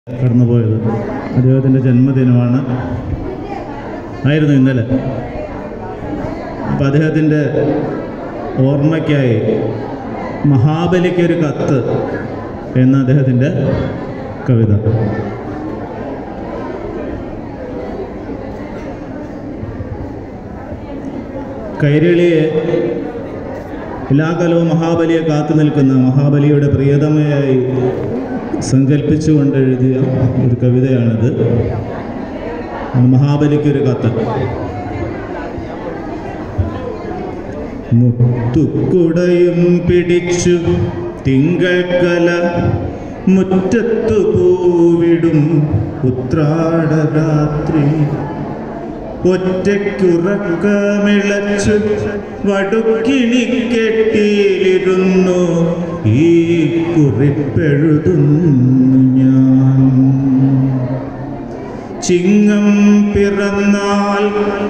കടന്നുപോയത് അദ്ദേഹത്തിൻ്റെ ജന്മദിനമാണ് ആയിരുന്നു ഇന്നലെ അപ്പം അദ്ദേഹത്തിൻ്റെ ഓർമ്മയ്ക്കായി മഹാബലിക്കൊരു കത്ത് എന്ന അദ്ദേഹത്തിൻ്റെ കവിത കൈരളിയെ എല്ലാ കാലവും മഹാബലിയെ കാത്തു നിൽക്കുന്ന മഹാബലിയുടെ പ്രിയതമയായി സങ്കല്പിച്ചുകൊണ്ട് എഴുതിയ ഒരു കവിതയാണിത് മഹാബലിക്കൊരു കത്ത് മുത്തുക്കുടയും പിടിച്ചു തിങ്കൾക്കല മുറ്റത്തു പൂവിടും ഉത്രാടരാത്രി ഒറ്റയ്ക്കുറക്കമിളച്ചു വടുക്കിണി കെട്ടിയിലിരുന്നു ഈ കുറിപ്പെഴുതുന്നു ഞാൻ ചിങ്ങം പിറന്നാൽ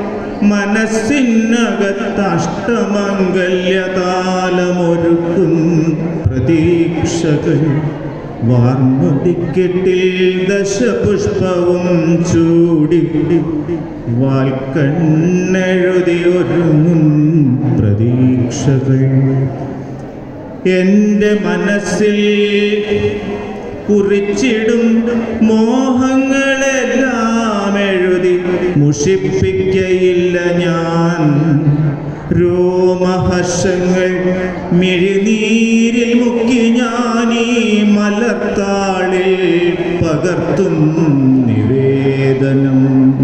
മനസ്സിനകത്തഷ്ടമംഗല്യതാലമൊരുക്കും പ്രതീക്ഷകൾ വാർമുടിക്കെട്ടിൽ ദശപുഷ്പവും ചൂടി വാൽക്കണ്ണെഴുതിയൊരുങ്ങും പ്രതീക്ഷകൾ എൻ്റെ മനസ്സിൽ കുറിച്ചിടും മോഹങ്ങളെല്ലാം എഴുതി മുഷിപ്പിക്കയില്ല ഞാൻ രോമഹർഷങ്ങൾ മിഴിനീരിൽ മുക്കി ഞാൻ ഈ മലർത്താളിൽ പകർത്തും നിവേദനം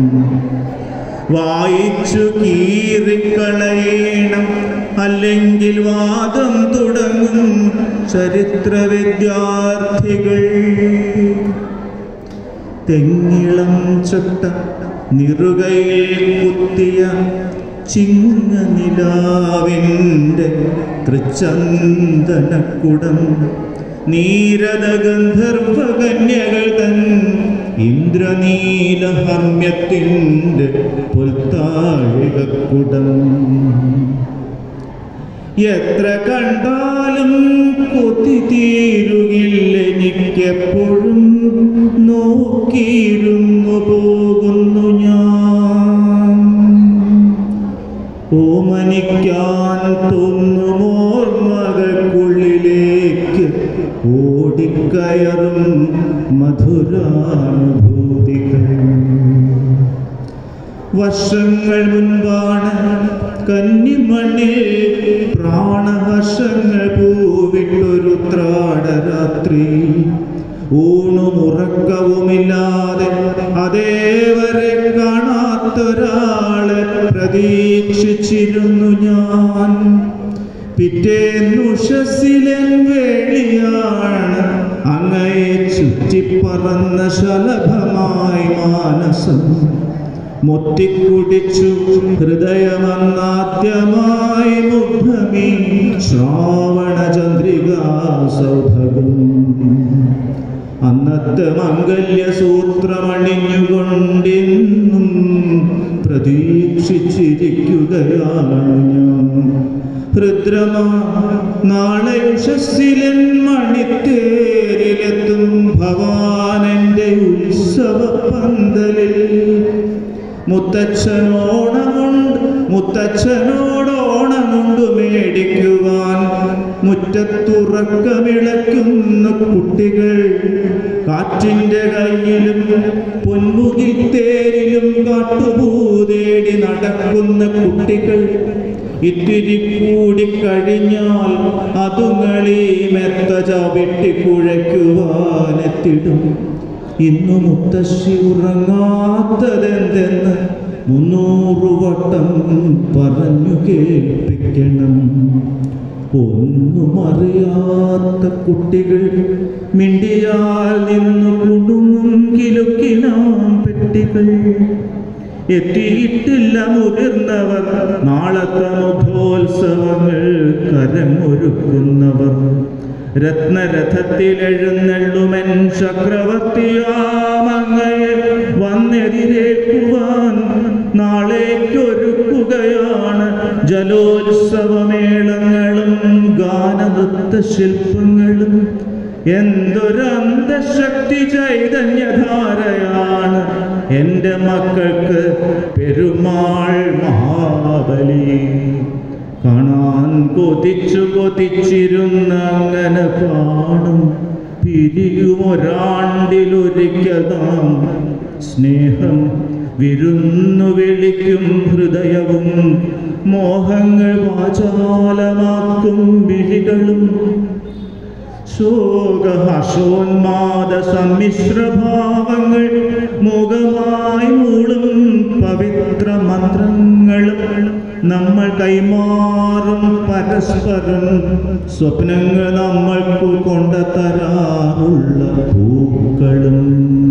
വായിച്ചു കീറിക്കളയണം അല്ലെങ്കിൽ വാദം തുടങ്ങും ചരിത്ര വിദ്യാർത്ഥികൾ തെങ്ങിളം ചൊട്ട നിറുകയിൽ കുത്തിയ ചിങ്ങനിലാവിൻ്റെ തൃച്ചന്ദനക്കുടം നീരത ഗന്ധർവകന്യകൾ തൻ ഇന്ദ്രനീലഹർമ്മ്യത്തിൻ്റെ പുൽത്താഴികക്കുടം എത്ര കണ്ടാലും കൊതി തീരുകില്ല എനിക്കെപ്പോഴും നോക്കിയിരുന്നു പോകുന്നു ഞാൻ ഓമനിക്കാൻ തോന്നുമോർമകൾക്കുള്ളിലേക്ക് ഓടിക്കയറും മധുരാനുഭൂതികൾ വർഷങ്ങൾ മുൻപാണ് കന്നിമണ്ണിൽ പ്രാണഹർഷങ്ങൾ പൂവിട്ടൊരു ത്രാടരാത്രി ഊണുമുറക്കവുമില്ലാതെ അതേവരെ കാണാത്തൊരാളെ പ്രതീക്ഷിച്ചിരുന്നു ഞാൻ പിറ്റേന്നുഷസിലൻ വേളിയാണ് അങ്ങയെ ചുറ്റിപ്പറന്ന ശലഭമായി മാനസം മുത്തിക്കുടിച്ചു ഹൃദയമന്നാദ്യമായി മുഗ്ധമീ ശ്രാവണ ചന്ദ്രികാ സൗഭഗം അന്നത്തെ മംഗല്യ സൂത്രമണിഞ്ഞുകൊണ്ടിന്നും പ്രതീക്ഷിച്ചിരിക്കുകയാണ് ഞാൻ ഹൃദ്രമാ നാളെ ഉഷസ്സിലൻ മണിത്തേരിലെത്തും ഭവാനെൻ്റെ ഉത്സവ പന്തലിൽ മുത്തച്ഛനോണമുണ്ട് മുത്തച്ഛനോടോണമുണ്ട് മേടിക്കുവാൻ മുറ്റത്തുറക്കമിളയ്ക്കുന്ന കുട്ടികൾ കാറ്റിൻ്റെ കയ്യിലും പൊന്മുകിൽ തേരിലും കാട്ടുപൂതേടി നടക്കുന്ന കുട്ടികൾ ഇത്തിരി കൂടി കഴിഞ്ഞാൽ അതുങ്ങളീ മെത്ത ചവിട്ടി കുഴയ്ക്കുവാനെത്തിടും ഇന്നു മുത്തശ്ശി ഉറങ്ങാത്തതെന്തെന്ന് മുന്നൂറ് വട്ടം പറഞ്ഞു കേൾപ്പിക്കണം ഒന്നും അറിയാത്ത കുട്ടികൾ മിണ്ടിയാൽ നിന്നു കുടുങ്ങും കിലുക്കിനാം പെട്ടികൾ എത്തിയിട്ടില്ല മുതിർന്നവർ നാളത്തെ മുഖോത്സവങ്ങൾ കരമൊരുക്കുന്നവർ രത്നരഥത്തിലെഴുന്നള്ളുമൻ ചക്രവർത്തിയാമങ്ങയെ വന്നെതിരേക്കുവാൻ നാളേക്കൊരുക്കുകയാണ് ജലോത്സവമേളങ്ങളും ഗാനനൃത്ത ശില്പങ്ങളും എന്തൊരന്തരീക്ഷമാണിവിടെ ശക്തി ചൈതന്യധാരയാണ് എൻ്റെ മക്കൾക്ക് പെരുമാൾ മഹാബലി കാണാൻ കൊതിച്ചു കൊതിച്ചിരുന്ന അങ്ങനെ കാണും പിരിയുമൊരാണ്ടിലൊരിക്കൽ നാം സ്നേഹം വിരുന്നു വിളിക്കും ഹൃദയവും മോഹങ്ങൾ വാചാലമാക്കും വിഴികളും ശോകഹർഷോന്മാദ സമ്മിശ്രഭാവങ്ങൾ മുഖമായി മൂളും പവിത്ര മന്ത്രങ്ങളും നമ്മൾ കൈമാറും പരസ്പരം സ്വപ്നങ്ങൾ നമ്മൾക്ക് കൊണ്ടുതരാറുള്ള പൂക്കളും